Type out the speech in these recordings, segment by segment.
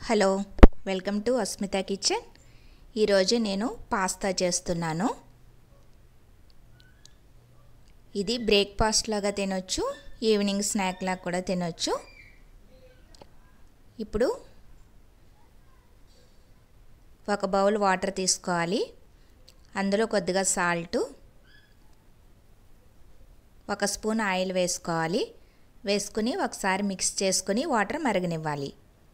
hello welcome to Asmita kitchen ఈరోజు నేను pasta చేస్తున్నాను ఇది బ్రేక్ఫాస్ట్ లాగా తినొచ్చు ఈవినింగ్ స్నాక్ లాగా కూడా తినొచ్చు ఇప్పుడు ఒక బౌల్ వాటర్ తీసుకోవాలి అందులో కొద్దిగా సాల్టు ఒక స్పూన్ ఆయిల్ వేసుకోవాలి వేసుకుని ఒకసారి మిక్స్ చేసుకుని వాటర్ మరగనివ్వాలి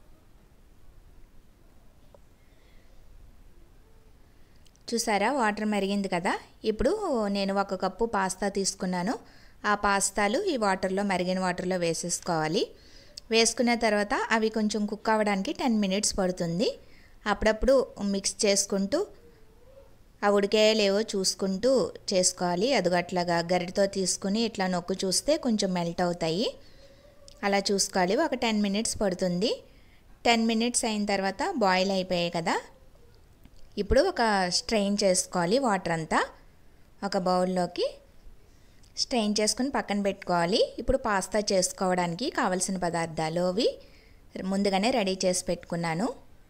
చూసారా వాటర్ మరిగింది కదా ఇప్పుడు నేను ఒక కప్పు పాస్తా తీసుకున్నాను ఆ పాస్తాలు ఈ వాటర్లో మరిగిన వాటర్లో వేసేసుకోవాలి వేసుకున్న తర్వాత అవి కొంచెం కుక్ అవ్వడానికి టెన్ మినిట్స్ పడుతుంది అప్పుడప్పుడు మిక్స్ చేసుకుంటూ ఆ ఉడికే లేవో చూసుకుంటూ చేసుకోవాలి అదుగట్లాగా గరిటతో తీసుకుని ఇట్లా నొక్కు చూస్తే కొంచెం మెల్ట్ అవుతాయి అలా చూసుకోవాలి ఒక టెన్ మినిట్స్ పడుతుంది టెన్ మినిట్స్ అయిన తర్వాత బాయిల్ అయిపోయాయి కదా ఇప్పుడు ఒక స్ట్రెయిన్ చేసుకోవాలి వాటర్ అంతా ఒక బౌల్లోకి స్ట్రెయిన్ చేసుకుని పక్కన పెట్టుకోవాలి ఇప్పుడు పాస్తా చేసుకోవడానికి కావలసిన పదార్థాలు అవి ముందుగానే రెడీ చేసి పెట్టుకున్నాను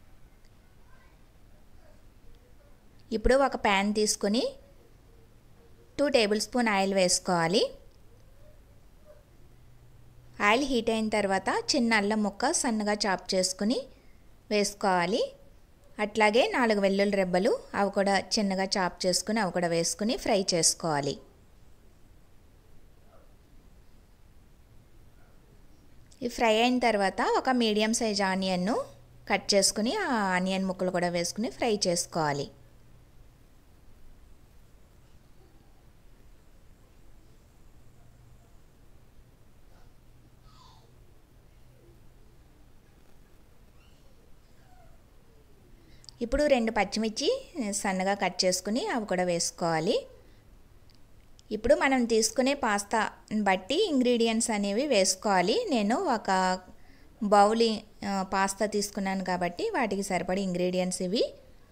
ఇప్పుడు ఒక ప్యాన్ తీసుకొని టూ టేబుల్ స్పూన్ ఆయిల్ వేసుకోవాలి ఆయిల్ హీట్ అయిన తర్వాత చిన్న అల్లం ముక్క సన్నగా చాప్ చేసుకుని వేసుకోవాలి అట్లాగే నాలుగు వెల్లుల్లి రెబ్బలు అవి కూడా చిన్నగా చాప్ చేసుకుని అవి కూడా వేసుకుని ఫ్రై చేసుకోవాలి ఈ ఫ్రై అయిన తర్వాత ఒక మీడియం సైజ్ ఆనియన్ను కట్ చేసుకుని ఆ ఆనియన్ ముక్కలు కూడా వేసుకుని ఫ్రై చేసుకోవాలి ఇప్పుడు రెండు పచ్చిమిర్చి సన్నగా కట్ చేసుకుని అవి కూడా వేసుకోవాలి ఇప్పుడు మనం తీసుకునే పాస్తా బట్టి ఇంగ్రీడియంట్స్ అనేవి వేసుకోవాలి నేను ఒక బౌల్ పాస్తా తీసుకున్నాను కాబట్టి వాటికి సరిపడే ఇంగ్రీడియంట్స్ ఇవి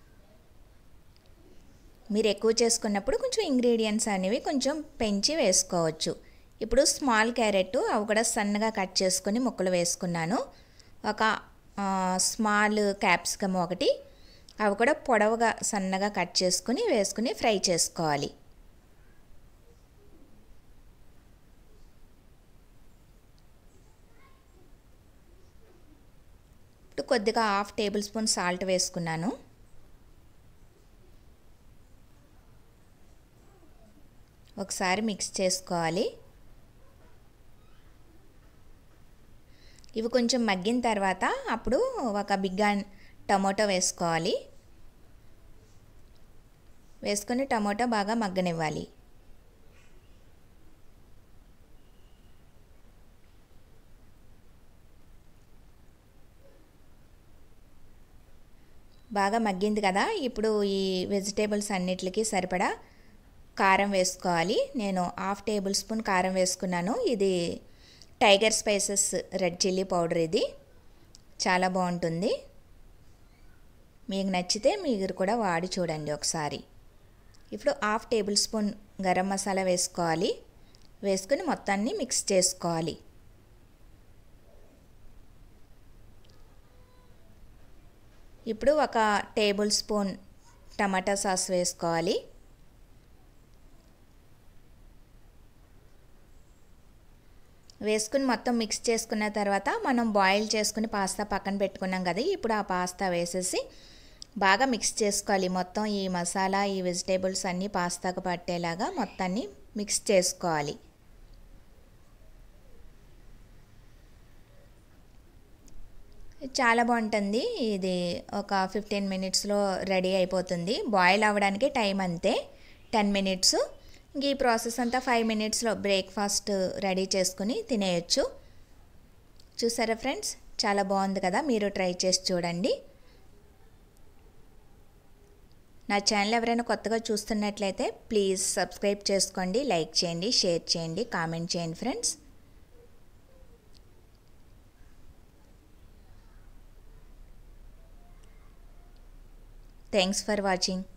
మీరు ఎక్కువ చేసుకున్నప్పుడు కొంచెం ఇంగ్రీడియంట్స్ అనేవి కొంచెం పెంచి వేసుకోవచ్చు ఇప్పుడు స్మాల్ క్యారెట్ అవి కూడా సన్నగా కట్ చేసుకొని ముక్కలు వేసుకున్నాను ఒక స్మాల్ క్యాప్సికమ్ ఒకటి అవి కూడా పొడవుగా సన్నగా కట్ చేసుకుని వేసుకుని ఫ్రై చేసుకోవాలి ఇప్పుడు కొద్దిగా హాఫ్ టేబుల్ స్పూన్ సాల్ట్ వేసుకున్నాను ఒకసారి మిక్స్ చేసుకోవాలి ఇవి కొంచెం మగ్గిన తర్వాత అప్పుడు ఒక బిగ్ టమోటో వేసుకోవాలి వేసుకొని టమోటా బాగా మగ్గనివ్వాలి బాగా మగ్గింది కదా ఇప్పుడు ఈ వెజిటేబుల్స్ అన్నిటికి సరిపడా కారం వేసుకోవాలి నేను హాఫ్ టేబుల్ స్పూన్ కారం వేసుకున్నాను ఇది Tiger Spices red chilli powder ఇది చాలా బాగుంటుంది మీకు నచ్చితే మీరు కూడా వాడి చూడండి ఒకసారి ఇప్పుడు half tablespoon garam masala వేసుకోవాలి వేసుకుని మొత్తాన్ని మిక్స్ చేసుకోవాలి ఇప్పుడు ఒక టేబుల్ స్పూన్ టమాటా సాస్ వేసుకోవాలి వేసుకుని మొత్తం మిక్స్ చేసుకున్న తర్వాత మనం బాయిల్ చేసుకుని పాస్తా పక్కన పెట్టుకున్నాం కదా ఇప్పుడు ఆ పాస్తా వేసేసి బాగా మిక్స్ చేసుకోవాలి మొత్తం ఈ మసాలా ఈ వెజిటేబుల్స్ అన్నీ పాస్తాకు పట్టేలాగా మొత్తాన్ని మిక్స్ చేసుకోవాలి చాలా బాగుంటుంది ఇది ఒక ఫిఫ్టీన్ మినిట్స్లో రెడీ అయిపోతుంది బాయిల్ అవ్వడానికి టైం అంతే టెన్ మినిట్స్ ఇంక ఈ ప్రాసెస్ అంతా ఫైవ్ మినిట్స్లో బ్రేక్ఫాస్ట్ రెడీ చేసుకుని తినేయచ్చు చూసారా ఫ్రెండ్స్ చాలా బాగుంది కదా మీరు ట్రై చేసి చూడండి నా ఛానల్ ఎవరైనా కొత్తగా చూస్తున్నట్లయితే ప్లీజ్ సబ్స్క్రైబ్ చేసుకోండి లైక్ చేయండి షేర్ చేయండి కామెంట్ చేయండి ఫ్రెండ్స్ థ్యాంక్స్ ఫర్ వాచింగ్